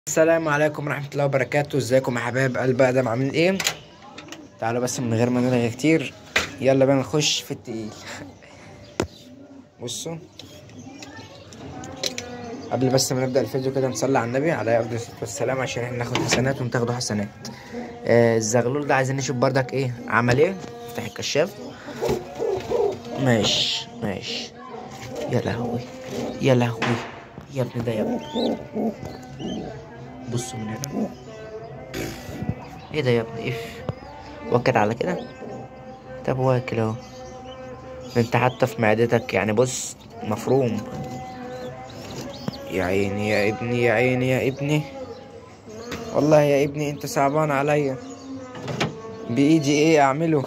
السلام عليكم ورحمة الله وبركاته ازيكم يا حبايب قلب ادم عاملين ايه تعالوا بس من غير ما نلغي كتير يلا بينا نخش في التقيل بصوا قبل بس ما نبدأ الفيديو كده نصلي على النبي عليه افضل الصلاة والسلام عشان احنا ناخد حسنات وانتوا تاخدوا حسنات آه الزغلول ده عايزين نشوف بردك ايه عمل ايه افتح الكشاف ماشي ماشي يا لهوي يا لهوي يا ابني ده يا ابني بصوا من هنا ايه ده يا ابني اف واكل على كده طب واكل اهو ده انت حتى في معدتك يعني بص مفروم يا عيني يا ابني يا عيني يا ابني والله يا ابني انت صعبان عليا بايدي ايه اعمله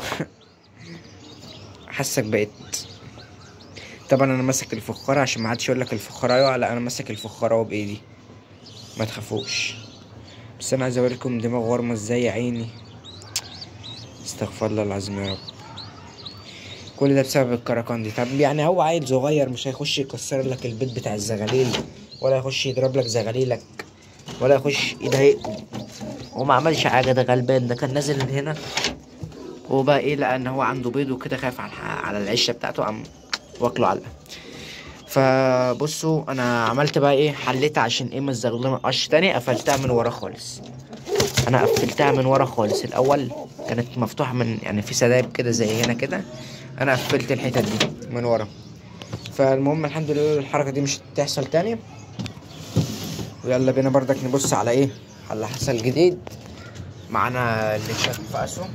حاسك بقيت طبعا انا ماسك الفخاره عشان ما حدش يقول لك الفخاره يقع لا انا ماسك الفخاره اهو بايدي ما تخافوش بس انا عايز اوريكم دماغ ورمه ازاي يا عيني استغفر الله العظيم يا رب كل ده بسبب الكراكان دي طب يعني هو عيل صغير مش هيخش يكسر لك البيت بتاع الزغاليل ولا يخش يضرب لك زغاليلك ولا يخش يضايقكم هو ما عملش حاجه ده غلبان ده كان نازل من هنا هو بقى ايه لقى ان هو عنده بيض وكده خايف على على العشه بتاعته قام واكله علقه فبصوا انا عملت بقى ايه حليتها عشان ايه ما الزغلول ما يقعش تاني قفلتها من ورا خالص انا قفلتها من ورا خالص الاول كانت مفتوحه من يعني في سدايب كده زي هنا كده انا قفلت الحتت دي من ورا فالمهم الحمد لله الحركه دي مش هتحصل تاني ويلا بينا بردك نبص على ايه على اللي حصل جديد معانا اللي شاف في اسهم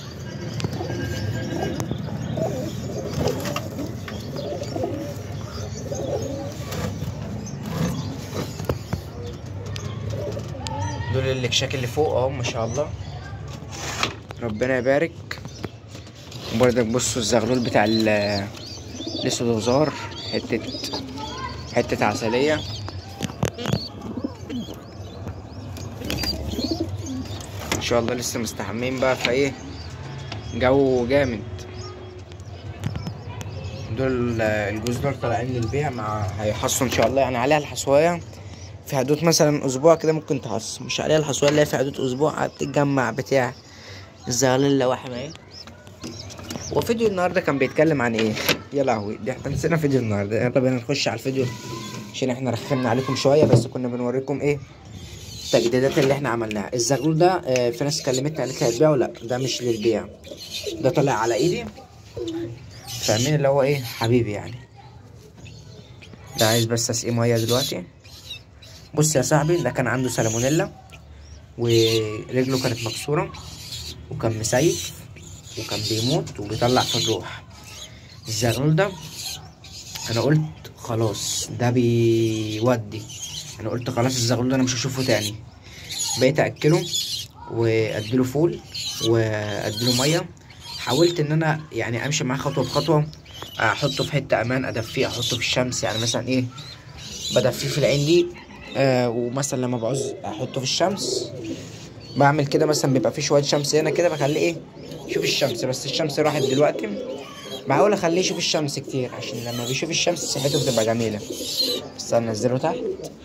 دول الاكشاك اللي فوق اهو ما شاء الله ربنا يبارك وبرضك بصوا الزغلول بتاع ال الاسود وزار حتة حتة عسلية ان شاء الله لسه مستحمين بقى فايه جو جامد دول الجوز دول طالعين للبيع مع هيحصوا ان شاء الله يعني عليها الحصوايه في حدود مثلا اسبوع كده ممكن تحص مش عليها الحصوية اللي هي في حدود اسبوع بتتجمع بتاع الزغلول اللواحم اهي وفيديو النهارده كان بيتكلم عن ايه يا لهوي دي احنا نسينا فيديو النهارده يلا بينا نخش على الفيديو عشان احنا رخمنا عليكم شويه بس كنا بنوريكم ايه التجديدات اللي احنا عملناها الزغلول ده اه في ناس كلمتني قالت لي هتبيعه لا ده مش للبيع ده طلع على ايدي فاهمين اللي هو ايه حبيبي يعني ده عايز بس اسقيه ميه دلوقتي بص يا صاحبي ده كان عنده سالمونيلا ورجله كانت مكسورة وكان مسيف وكان بيموت وبيطلع في الروح الزغلول ده انا قلت خلاص ده بيودي انا قلت خلاص الزغلول ده انا مش هشوفه تاني بقيت اكله واديله فول واديله ميه حاولت ان انا يعني امشي معاه خطوه بخطوه احطه في حته امان ادفيه احطه في الشمس يعني مثلا ايه بدفيه في العين دي آه ومثلا لما بعوز احطه في الشمس بعمل كده مثلا بيبقى في شويه شمس هنا كده بخليه ايه يشوف الشمس بس الشمس راحت دلوقتي بحاول اخليه يشوف الشمس كتير عشان لما بيشوف الشمس صحته بتبقى جميله بس هنزله تحت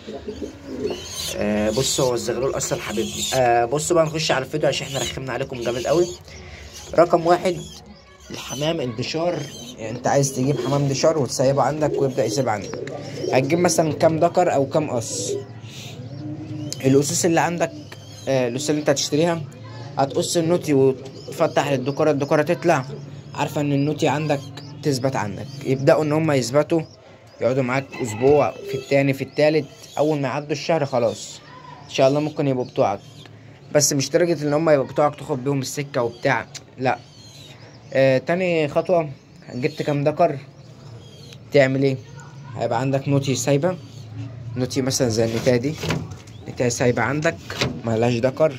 آه بصوا هو الزغلول اصلا حبيبني آه بصوا بقى نخش على الفيديو عشان احنا رخمنا عليكم جامد قوي رقم واحد الحمام الدشار يعني انت عايز تجيب حمام دشار وتسيبه عندك ويبدا يسيب عندك هتجيب مثلا كام ذكر او كام قص الاسوس اللي عندك آه الاسوس اللي انت هتشتريها هتقص النوتي وتفتح للدكوره الدكوره تطلع عارفه ان النوتي عندك تثبت عندك يبداوا ان هم يثبتوا يقعدوا معاك اسبوع في التاني في التالت اول ما يعدوا الشهر خلاص ان شاء الله ممكن يبقوا بتوعك بس مش درجه ان هم يبقوا بتوعك تاخد بيهم السكه وبتاع لا آه تاني خطوه جبت كام دكر تعمل ايه هيبقى عندك نوتي سايبة نوتي مثلا زي النتاية دي نتاية سايبة عندك ملهاش دكر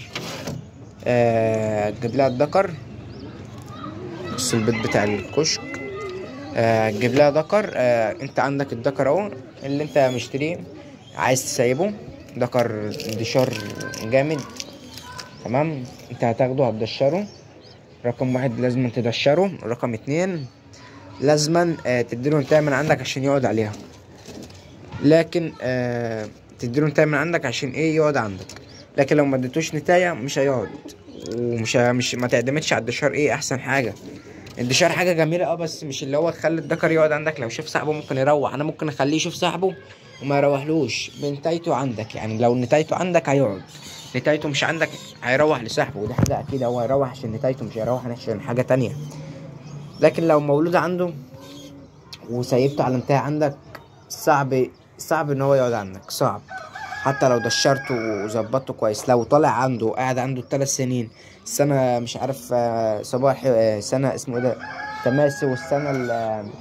آه تجيب لها الدكر بص البيت بتاع الكشك آه تجيب لها دكر آه انت عندك الدكر اهو اللي انت مشتريه عايز تسيبه دكر دشار جامد تمام انت هتاخده هتدشره رقم واحد لازم تدشره رقم اتنين لازما آه تديله انتهى من عندك عشان يقعد عليها لكن آه تديله نتايه من عندك عشان ايه يقعد عندك لكن لو ما اديتوش نتايه مش هيقعد ومش ه- مش ما تعتمدش على الدشار ايه احسن حاجه الدشار حاجه جميله اه بس مش اللي هو تخلي الدكر يقعد عندك لو شاف صاحبه ممكن يروح انا ممكن اخليه يشوف صاحبه وما يروحلوش بنتايته عندك يعني لو نتايته عندك هيقعد نتايته مش عندك هيروح لصاحبه ودي حاجه اكيد هو هيروح عشان نتايته مش هيروح عشان حاجه تانية لكن لو مولود عنده وسيبته على نتايه عندك صعب صعب ان هو يقعد عندك صعب حتى لو دشرته وظبطته كويس لو طالع عنده قاعد عنده ثلاث سنين سنة مش عارف آه، صباح آه، سنة اسمه ايه ده تماسي والسنة ال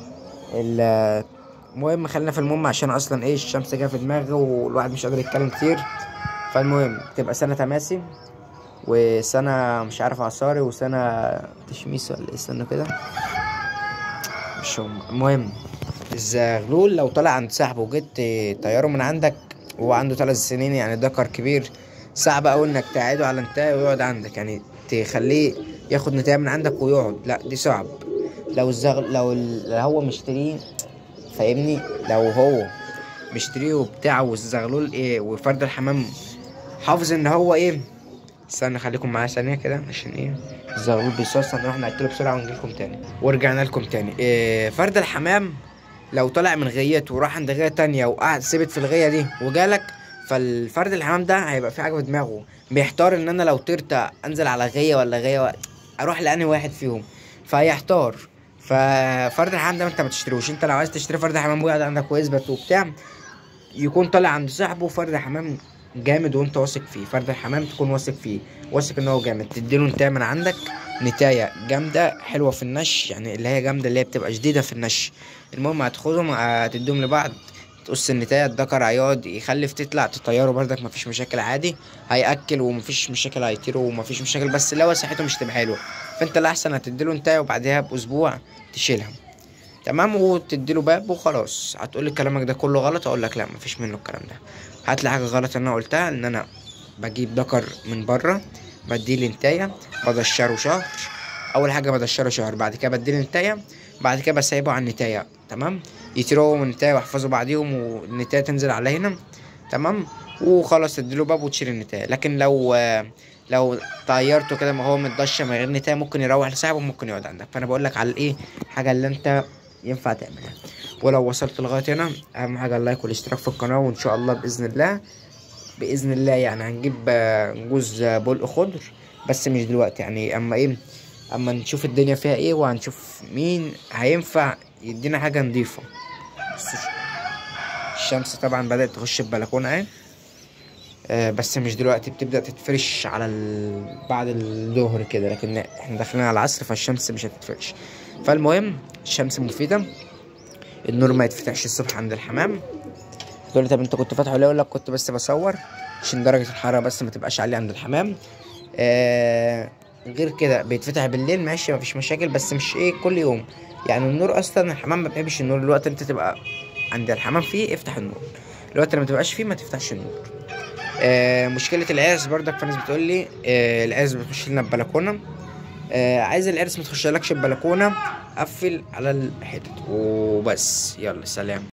ال المهم خلينا في المهم عشان اصلا ايه الشمس جايه في دماغي والواحد مش قادر يتكلم كتير فالمهم تبقى سنة تماسي وسنة مش عارف عصاري وسنة تشميس ولا ايه استنى كده مش هم المهم الزغلول لو طلع عند صاحبه وجيت طياره من عندك وهو عنده ثلاث سنين يعني ذكر كبير صعب أوي انك تقعده على نتاية ويقعد عندك يعني تخليه ياخد نتاية من عندك ويقعد لا دي صعب لو الزغل لو, ال... لو هو مشتريه فاهمني لو هو مشتريه وبتاع والزغلول ايه وفرد الحمام حافظ ان هو ايه استنى خليكم معايا ثانية كده عشان ايه الزغلول بيصوص هنروح نقتله بسرعة ونجيلكم تاني ورجعنا لكم تاني إيه فرد الحمام لو طلع من غيته وراح عند غاية تانية وقعد ثبت في الغاية دي وجالك فالفرد الحمام ده هيبقى في حاجة في دماغه بيحتار ان انا لو طرت انزل على غاية ولا غاية و... اروح لانهي واحد فيهم فهيحتار ففرد الحمام ده انت ما تشتروش انت لو عايز تشتري فرد حمام ويقعد عندك ويثبت وبتاع يكون طالع عند صاحبه فرد حمام جامد وانت واثق فيه فرد الحمام تكون واثق فيه واثق ان هو جامد تديله نتايه من عندك نتايه جامده حلوه في النش يعني اللي هي جامده اللي هي بتبقى شديده في النش المهم هتاخدهم هتديهم لبعض تقص النتايه الدكر هيقعد يخلف تطلع تطيره بردك مفيش مشاكل عادي هياكل ومفيش مشاكل هيطيروا ومفيش مشاكل بس لو صحته مش تبقى حلوه فانت الاحسن هتديله نتايه وبعدها باسبوع تشيلها تمام وتديله باب وخلاص هتقولي كلامك ده كله غلط اقول لك لا مفيش منه الكلام ده هات لي حاجه غلط انا قلتها ان انا بجيب دكر من بره بديله نتايه بدشره شهر اول حاجه بدشره شهر بعد كده بديله نتايه بعد كده بسيبه على النتايه تمام يطيروا من النتايه ويحفظوا بعضيهم والنتايه تنزل على هنا تمام وخلاص تديله باب وتشيل النتايه لكن لو لو طيرته كده ما هو متدشر من غير نتايه ممكن يروح لصاحبه وممكن يقعد عندك فانا بقول لك على الايه حاجه اللي انت ينفع تعملها ولو وصلت لغايه هنا اهم حاجه اللايك والاشتراك في القناه وان شاء الله باذن الله باذن الله يعني هنجيب آه، جوز آه، بلق خضر بس مش دلوقتي يعني اما ايه اما نشوف الدنيا فيها ايه وهنشوف مين هينفع يدينا حاجه نضيفه بس الشمس طبعا بدات تخش البلكونه اهي آه، بس مش دلوقتي بتبدا تتفرش على ال... بعد الظهر كده لكن احنا داخلين على العصر فالشمس مش هتتفرش فالمهم الشمس مفيده النور ما يتفتحش الصبح عند الحمام تقول لي طب انت كنت فاتحه ليه اقول لك كنت بس بصور عشان درجه الحراره بس ما تبقاش عاليه عند الحمام آه غير كده بيتفتح بالليل ماشي مفيش مشاكل بس مش ايه كل يوم يعني النور اصلا الحمام ما بيحبش النور الوقت انت تبقى عند الحمام فيه افتح النور الوقت اللي ما تبقاش فيه ما تفتحش النور آه مشكله العرس برضك في ناس بتقول لي آه العرس بتخش لنا البلكونه آه عايز العرس ما تخشلكش البلكونه قفل على الحتت وبس يلا سلام